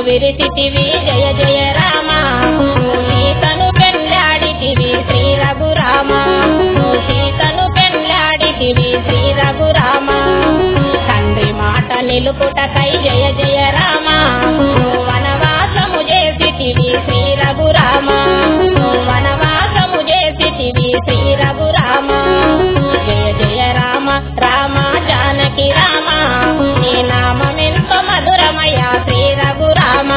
విరిసితివి జయ జయ రామ నువ్వు సీతను పెళ్ళాడితివి శ్రీ రఘురామ నువ్వు సీతను పెళ్ళాడితివి శ్రీ రఘురామ తండ్రి మాట నిలుపుటకై జయ జయ రామ నువ్వు వనవాసము చేసితివి శ్రీ రఘురామ నువ్వు వనవాసము చేసితివి శ్రీ రఘురామ జయ జయ రామ రామ జానకి రామ నీ నామమెంతో మధురమయ శ్రీ రఘురామ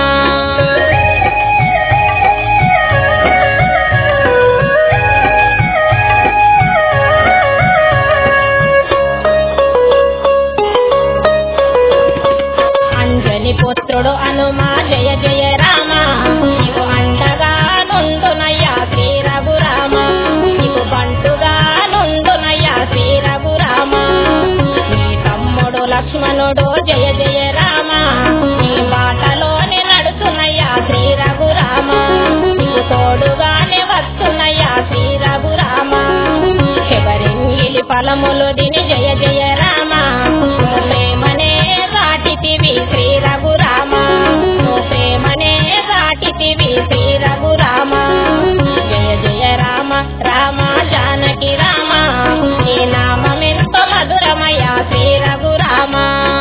అంజని పుత్రుడు అనుమా జయ జయ రామ నీకు అండగా నుండునయ్యా శ్రీ రఘురామ నీకు బంటుగా నుండునయ్యా శ్రీ రఘురామ నీ తమ్ముడు లక్ష్మణుడు జయ జయ రామ నీ బాటలోని నడుచునయ్యా శ్రీ రఘురామ నీకు తోడుగానే వస్తున్నయ్యా శ్రీ రఘురామ శబరింగిలి ఫలములు దిని జయ జయ రామ నువ్వు ప్రేమనే దాటితివి శ్రీ రఘురామ నువ్వు ప్రేమనే దాటితివి శ్రీ రఘురామ జయ జయ రామ రామ జానకి రామ నీ నామమెంతో మధురమయ శ్రీ రఘురామ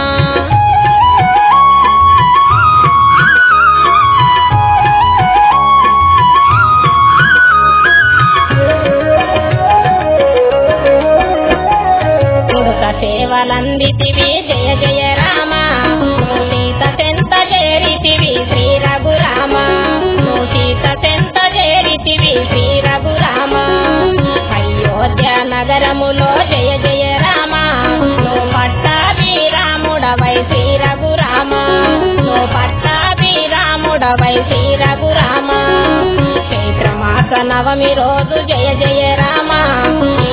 కొడుక సేవలందితివి జయ జయ రామ నువ్వు సీత చెంత చేరితివి శ్రీ రఘురామ నువ్వు సీత చెంత చేరితివి శ్రీ రఘురామ అయోధ్య నగరములో జయ జయ రామ నువ్వు పట్టాభిరాముడవై శ్రీ రఘురామ నువ్వు పట్టాభిరాముడవై శ్రీ రఘురామ చైత్రమాస నవమి రోజు జయ జయ రామ నీ